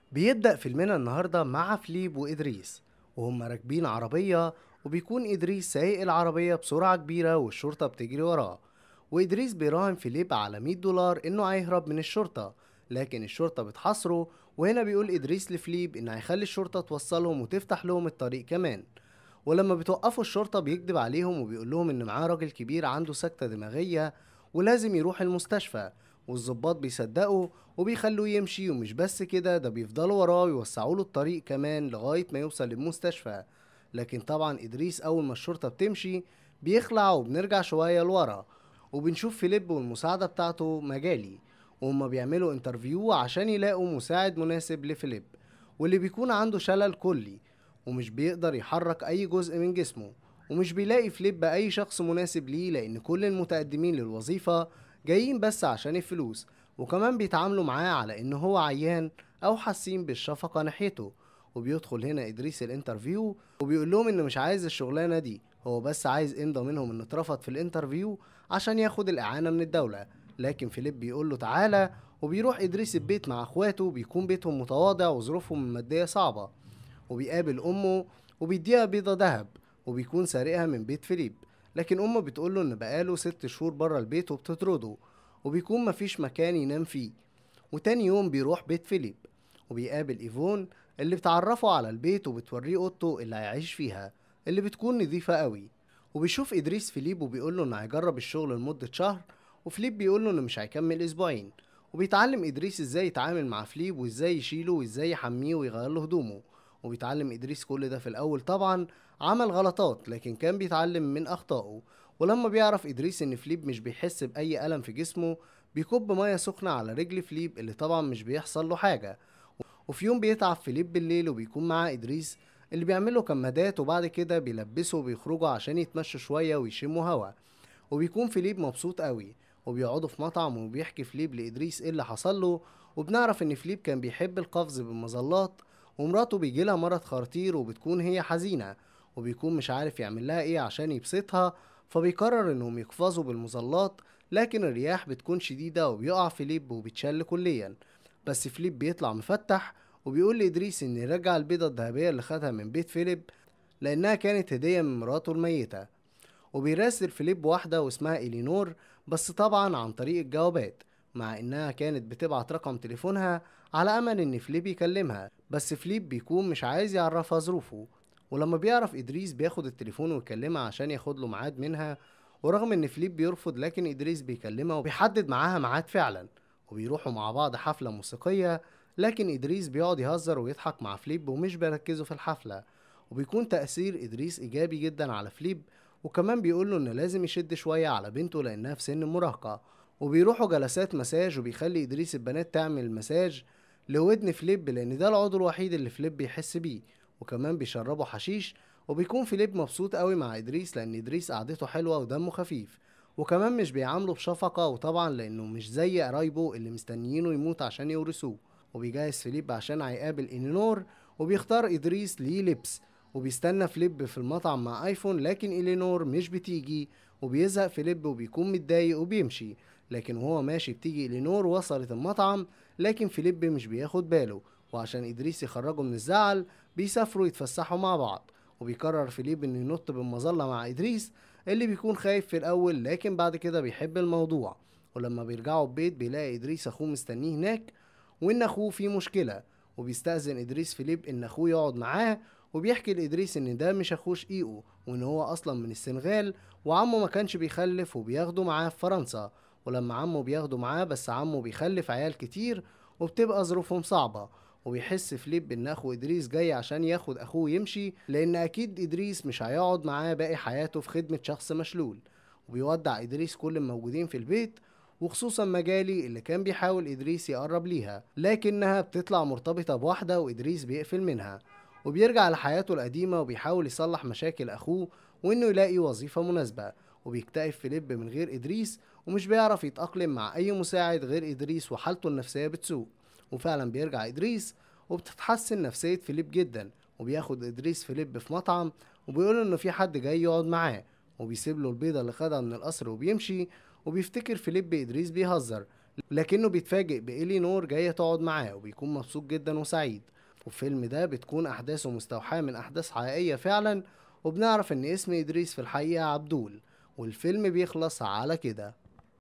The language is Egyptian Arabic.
بيبدأ فيلمنا النهاردة مع فليب وإدريس وهم راكبين عربية وبيكون إدريس سايق العربية بسرعة كبيرة والشرطة بتجري وراه وإدريس بيراهن فيليب على 100 دولار إنه هيهرب من الشرطة لكن الشرطة بتحاصره وهنا بيقول إدريس لفليب إن هيخلي الشرطة توصلهم وتفتح لهم الطريق كمان ولما بتوقفوا الشرطة بيكذب عليهم وبيقول لهم إن معاه راجل كبير عنده سكتة دماغية ولازم يروح المستشفى والظباط بيصدقوا وبيخلوه يمشي ومش بس كده ده بيفضلوا وراه ويوسعوا له الطريق كمان لغاية ما يوصل للمستشفى لكن طبعا إدريس أول ما الشرطة بتمشي بيخلع وبنرجع شوية لورا وبنشوف فيليب والمساعدة بتاعته مجالي وهما بيعملوا انترفيو عشان يلاقوا مساعد مناسب لفيليب واللي بيكون عنده شلل كلي ومش بيقدر يحرك أي جزء من جسمه ومش بيلاقي فليب أي شخص مناسب ليه لأن كل المتقدمين للوظيفة جايين بس عشان الفلوس وكمان بيتعاملوا معاه على إن هو عيان أو حاسين بالشفقة ناحيته وبيدخل هنا إدريس الانترفيو وبيقول لهم إنه مش عايز الشغلانة دي هو بس عايز امضى منهم إنه اترفض في الانترفيو عشان ياخد الإعانة من الدولة لكن فيليب بيقول له تعالى وبيروح إدريس البيت مع إخواته بيكون بيتهم متواضع وظروفهم المادية صعبة وبيقابل أمه وبيديها بيضة دهب وبيكون سارقها من بيت فيليب لكن أمه بتقوله إن بقاله ست شهور بره البيت وبتطرده وبيكون مفيش مكان ينام فيه وتاني يوم بيروح بيت فيليب وبيقابل إيفون اللي بتعرفه على البيت وبتوريه أوضته اللي هيعيش فيها اللي بتكون نظيفة قوي وبيشوف إدريس فيليب وبيقوله إنه هيجرب الشغل لمدة شهر وفليب بيقوله إنه مش هيكمل أسبوعين وبيتعلم إدريس إزاي يتعامل مع فليب وإزاي يشيله وإزاي يحميه ويغير له هدومه وبيتعلم إدريس كل ده في الأول طبعا عمل غلطات لكن كان بيتعلم من أخطائه ولما بيعرف إدريس إن فليب مش بيحس بأي ألم في جسمه بيكب مية سخنة على رجل فليب اللي طبعا مش بيحصل له حاجة وفي يوم بيتعب فيليب بالليل وبيكون معاه إدريس اللي بيعمله كمادات وبعد كده بيلبسه وبيخرجوا عشان يتمشوا شوية ويشموا هوا وبيكون فيليب مبسوط قوي وبيقعدوا في مطعم وبيحكي فليب لإدريس إيه اللي حصل له وبنعرف إن فليب كان بيحب القفز بالمظلات ومراته بيجيلها مرض خرطير وبتكون هي حزينة وبيكون مش عارف يعمل لها إيه عشان يبسطها فبيقرر إنهم يقفزوا بالمظلات لكن الرياح بتكون شديدة وبيقع فيليب وبيتشل كليا بس فيليب بيطلع مفتح وبيقول لإدريس إن يرجع البيضة الذهبية اللي خدها من بيت فيليب لأنها كانت هدية من مراته الميتة وبيراسل فيليب واحدة واسمها إلينور بس طبعا عن طريق الجوابات مع إنها كانت بتبعت رقم تليفونها على أمل إن فليب يكلمها بس فليب بيكون مش عايز يعرفها ظروفه ولما بيعرف إدريس بياخد التليفون ويكلمها عشان ياخد له ميعاد منها ورغم إن فليب بيرفض لكن إدريس بيكلمها وبيحدد معاها ميعاد فعلا وبيروحوا مع بعض حفلة موسيقية لكن إدريس بيقعد يهزر ويضحك مع فليب ومش بيركزوا في الحفلة وبيكون تأثير إدريس إيجابي جدا على فليب وكمان بيقوله إنه لازم يشد شوية على بنته لأنها في سن المراهقة وبيروحوا جلسات مساج وبيخلي إدريس البنات تعمل مساج لودن فليب لأن ده العضو الوحيد اللي فليب بيحس بيه وكمان بيشربوا حشيش وبيكون فيليب مبسوط قوي مع إدريس لأن إدريس قعدته حلوة ودمه خفيف وكمان مش بيعامله بشفقة وطبعا لأنه مش زي قرايبه اللي مستنيينه يموت عشان يورثوه وبيجهز فيليب عشان هيقابل إلينور وبيختار إدريس ليه لبس وبيستنى فليب في المطعم مع ايفون لكن إلينور مش بتيجي وبيزهق فيليب وبيكون متضايق وبيمشي لكن وهو ماشي بتيجي إلينور وصلت المطعم لكن فيليب مش بياخد باله وعشان إدريس يخرجه من الزعل بيسافروا يتفسحوا مع بعض وبيقرر فيليب انه ينط بالمظلة مع إدريس اللي بيكون خايف في الأول لكن بعد كده بيحب الموضوع ولما بيرجعوا البيت بيلاقي إدريس أخوه مستنيه هناك وإن أخوه فيه مشكلة وبيستأذن إدريس فيليب إن أخوه يقعد معاه وبيحكي لإدريس إن ده مش أخوه شقيقه وإن هو أصلا من السنغال وعمه ما كانش بيخلف وبياخده معاه في فرنسا ولما عمه بياخده معاه بس عمه بيخلف عيال كتير وبتبقى ظروفهم صعبة وبيحس فليب ان اخو ادريس جاي عشان ياخد اخوه يمشي لان اكيد ادريس مش هيقعد معاه باقي حياته في خدمة شخص مشلول وبيودع ادريس كل الموجودين في البيت وخصوصا مجالي اللي كان بيحاول ادريس يقرب ليها لكنها بتطلع مرتبطة بواحدة وادريس بيقفل منها وبيرجع لحياته القديمة وبيحاول يصلح مشاكل اخوه وانه يلاقي وظيفة مناسبة وبيكتئب فيليب من غير ادريس ومش بيعرف يتأقلم مع اي مساعد غير ادريس وحالته النفسية بتسوء وفعلا بيرجع إدريس وبتتحسن نفسية فيليب جدا وبياخد إدريس فيليب في مطعم وبيقول إنه في حد جاي يقعد معاه وبيسيب له البيضة اللي خدها من القصر وبيمشي وبيفتكر فيليب إدريس بيهزر لكنه بيتفاجئ بإلينور جاية تقعد معاه وبيكون مبسوط جدا وسعيد والفيلم ده بتكون أحداثه مستوحاة من أحداث حقيقية فعلا وبنعرف إن اسم إدريس في الحقيقة عبدول والفيلم بيخلص على كده